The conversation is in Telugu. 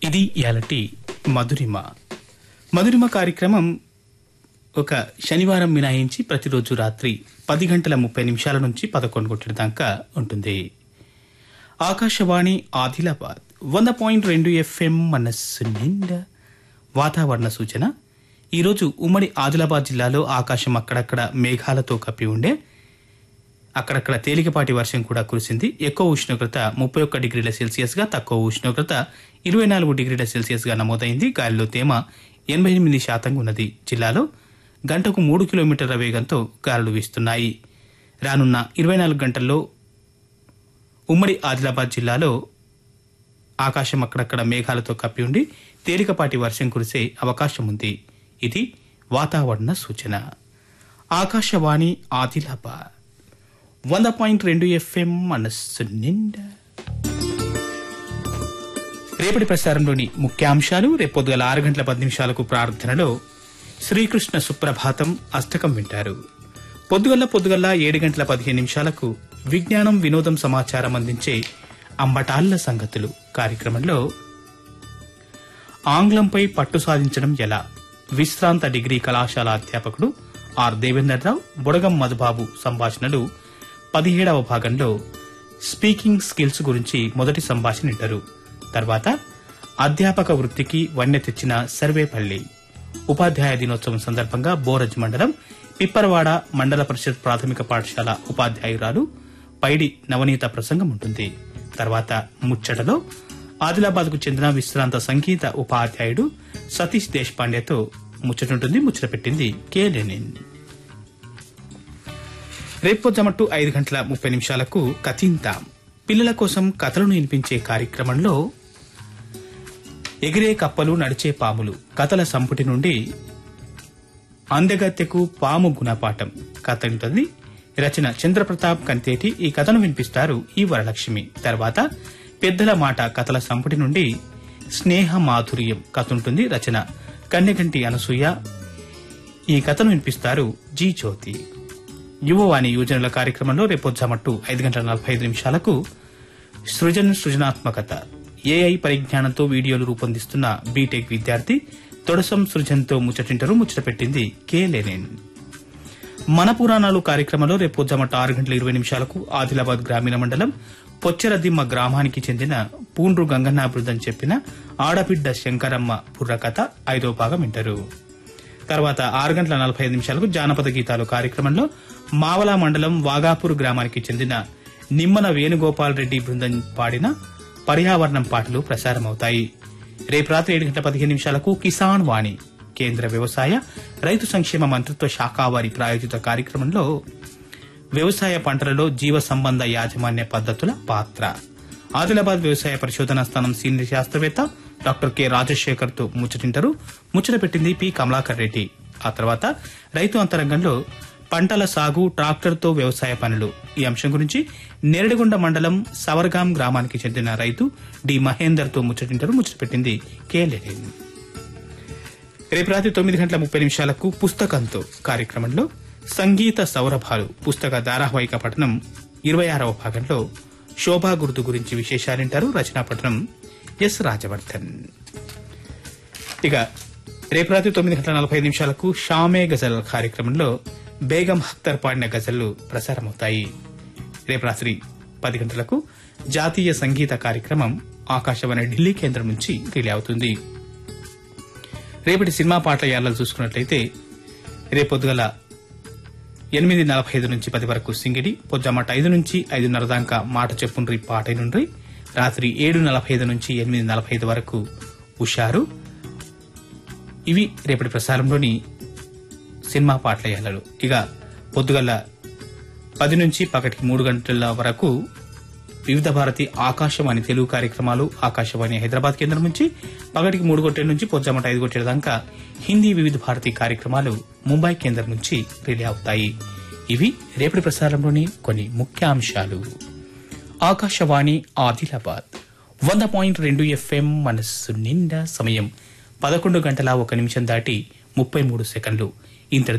ఇది ఇయాలటి మధురిమ మధురిమ కార్యక్రమం ఒక శనివారం మినాయించి ప్రతిరోజు రాత్రి పది గంటల ముప్పై నిమిషాల నుంచి పదకొండు గంటల దాకా ఉంటుంది ఆకాశవాణి ఆదిలాబాద్ వంద పాయింట్ రెండు ఎఫ్ఎం మనస్సు నిండా వాతావరణ సూచన ఈరోజు ఉమ్మడి ఆదిలాబాద్ జిల్లాలో ఆకాశం అక్కడక్కడ మేఘాలతో కప్పి ఉండే అక్కడక్కడ తేలికపాటి వర్షం కూడా కురిసింది ఎక్కువ ఉష్ణోగ్రత ముప్పై ఒక్క డిగ్రీల సెల్సియస్ గా తక్కువ ఉష్ణోగ్రత ఇరవై నాలుగు డిగ్రీల సెల్సియస్ గా నమోదైంది గాలిలో తేమ ఎనభై ఎనిమిది శాతంగా ఉన్నది జిల్లాలో గంటకు మూడు కిలోమీటర్ల వేగంతో గాలులు వీస్తున్నాయి రానున్న ఇరవై నాలుగు గంటల్లో ఉమ్మడి ఆదిలాబాద్ జిల్లాలో ఆకాశం అక్కడక్కడ మేఘాలతో కప్పి ఉండి తేలికపాటి వర్షం కురిసే అవకాశం ఉంది ఇది వాతావరణ సూచన ఆకాశవాణి ఆదిలాబాద్ వంద పాయింట్ రెండు ఎఫ్ఎం మనస్సు నిండా రేపటి ప్రసారంలోని ముఖ్యాంశాలు రేపొద్దుగల ఆరు గంటల పది నిమిషాలకు ప్రార్థనలో శ్రీకృష్ణ సుప్రభాతం అష్టకం వింటారు పొద్దుగల్ల పొద్దుగల్ల ఏడు గంటల పదిహేను నిమిషాలకు విజ్ఞానం వినోదం సమాచారం అందించే అంబటాళ్ల సంగతులు కార్యక్రమంలో ఆంగ్లంపై పట్టు సాధించడం ఎలా విశ్రాంత డిగ్రీ కళాశాల అధ్యాపకుడు ఆర్ దేవేందర్రావు బుడగం మధుబాబు సంభాషణలు పదిహేడవ భాగంలో స్పీకింగ్ స్కిల్స్ గురించి మొదటి సంభాషణ వింటారు తర్వాత అధ్యాపక వృత్తికి వన్నె తెచ్చిన సర్వేపల్లి ఉపాధ్యాయ దినోత్సవం సందర్భంగా బోరజ్ మండలం పిప్పరవాడ మండల పరిషత్ ప్రాథమిక పాఠశాల ఉపాధ్యాయురాలు పైడి నవనీత ప్రసంగం ఉంటుంది తర్వాత ముచ్చటలో ఆదిలాబాద్ కు చెందిన విశ్రాంత సంగీత ఉపాధ్యాయుడు సతీష్ దేశపాండేతో ముచ్చటుంటుంది ముచ్చట పెట్టింది కే లెనిన్ రేపు జమట్టు ఐదు గంటల ముప్పై నిమిషాలకు కథింతాం పిల్లల కోసం కథలను వినిపించే కార్యక్రమంలో ఎగిరే కప్పలు నడిచే పాములు కథల సంపుటి నుండి అందగత్తెకు పాము గుణపాఠం కథ ఉంటుంది రచన చంద్రప్రతాప్ కంతేటి ఈ కథను వినిపిస్తారు ఈ వరలక్ష్మి తర్వాత పెద్దల మాట కథల సంపుటి నుండి స్నేహ మాధుర్యం కథ ఉంటుంది రచన కన్నెగంటి అనసూయ ఈ కథను వినిపిస్తారు జీ జ్యోతి యువవాణి యోజనల కార్యక్రమంలో రేపొచ్చామట్టు ఐదు గంటల నలభై ఐదు నిమిషాలకు సృజన్ సృజనాత్మకత ఏఐ పరిజ్ఞానంతో వీడియోలు రూపొందిస్తున్న బీటెక్ విద్యార్థి తొడసం సృజన్తో ముచ్చటింటరు ముచ్చట పెట్టింది కే లెనిన్ మన పురాణాలు కార్యక్రమంలో రేపు పొద్దుమట ఆరు గంటల ఇరవై నిమిషాలకు ఆదిలాబాద్ గ్రామీణ మండలం పొచ్చెరదిమ్మ గ్రామానికి చెందిన పూండ్రు గంగన్న బృందం చెప్పిన ఆడబిడ్డ శంకరమ్మ బుర్రకథ ఐదో భాగం వింటారు తర్వాత ఆరు గంటల నలభై ఐదు నిమిషాలకు జానపద గీతాలు కార్యక్రమంలో మావల మండలం వాగాపూర్ గ్రామానికి చెందిన నిమ్మన వేణుగోపాల్ రెడ్డి బృందం పాడిన పర్యావరణం పాటలు ప్రసారమవుతాయి రేపు రాత్రి ఏడు గంటల పదిహేను నిమిషాలకు కిసాన్ వాణి కేంద్ర వ్యవసాయ రైతు సంక్షేమ మంత్రిత్వ శాఖ వారి ప్రాయోజిత కార్యక్రమంలో వ్యవసాయ పంటలలో జీవ సంబంధ యాజమాన్య పద్ధతుల పాత్ర ఆదిలాబాద్ వ్యవసాయ పరిశోధనా స్థానం సీనియర్ శాస్త్రవేత్త డాక్టర్ కె రాజశేఖర్ తో ముచ్చటింటారు ముచ్చట పెట్టింది పి కమలాకర్ రెడ్డి ఆ తర్వాత రైతు అంతరంగంలో పంటల సాగు ట్రాక్టర్తో వ్యవసాయ పనులు ఈ అంశం గురించి నేరడిగొండ మండలం సవర్గాం గ్రామానికి చెందిన రైతు డి మహేందర్ తో ముచ్చటింటారు ముచ్చట పెట్టింది కె లెనిన్ రేపు రాత్రి తొమ్మిది గంటల ముప్పై నిమిషాలకు పుస్తకంతో కార్యక్రమంలో సంగీత సౌరభాలు పుస్తక ధారావాహిక పఠనం ఇరవై ఆరవ భాగంలో శోభా గుర్తు గురించి విశేషాలింటారు రచనా పఠనం ఎస్ రాజవర్ధన్ ఇక రేపు రాత్రి తొమ్మిది గంటల నలభై ఐదు నిమిషాలకు షామే గజల్ కార్యక్రమంలో బేగం అఖ్తర్ పాడిన గజళ్లు ప్రసారమవుతాయి రేపు రాత్రి పది గంటలకు జాతీయ సంగీత కార్యక్రమం ఆకాశవాణి ఢిల్లీ కేంద్రం నుంచి రిలే అవుతుంది రేపటి సినిమా పాటల యాళ్ళలు చూసుకున్నట్లయితే రేపొద్దుగల ఎనిమిది నలభై ఐదు నుంచి పది వరకు సింగిడి పొద్దుమాట ఐదు నుంచి ఐదున్నర దాకా మాట చెప్పుండ్రి పాట నుండి రాత్రి ఏడు నలభై ఐదు నుంచి ఎనిమిది నలభై ఐదు వరకు ఉషారు ఇవి రేపటి ప్రసారంలోని సినిమా పాటల యాలలు ఇక పొద్దుగల పది నుంచి పగటికి మూడు గంటల వరకు వివిధ భారతి ఆకాశవాణి తెలుగు కార్యక్రమాలు ఆకాశవాణి హైదరాబాద్ కేంద్రం నుంచి పగటికి మూడు గంటల నుంచి పొద్దుమట ఐదు గంటల దాకా హిందీ వివిధ భారతి కార్యక్రమాలు ముంబై కేంద్రం నుంచి రిలే అవుతాయి ఇవి రేపటి ప్రసారంలోని కొన్ని ముఖ్యాంశాలు ఆకాశవాణి ఆదిలాబాద్ వంద పాయింట్ రెండు ఎఫ్ఎం మనస్సు నిండా సమయం పదకొండు గంటల ఒక నిమిషం దాటి ముప్పై మూడు సెకండ్లు ఇంత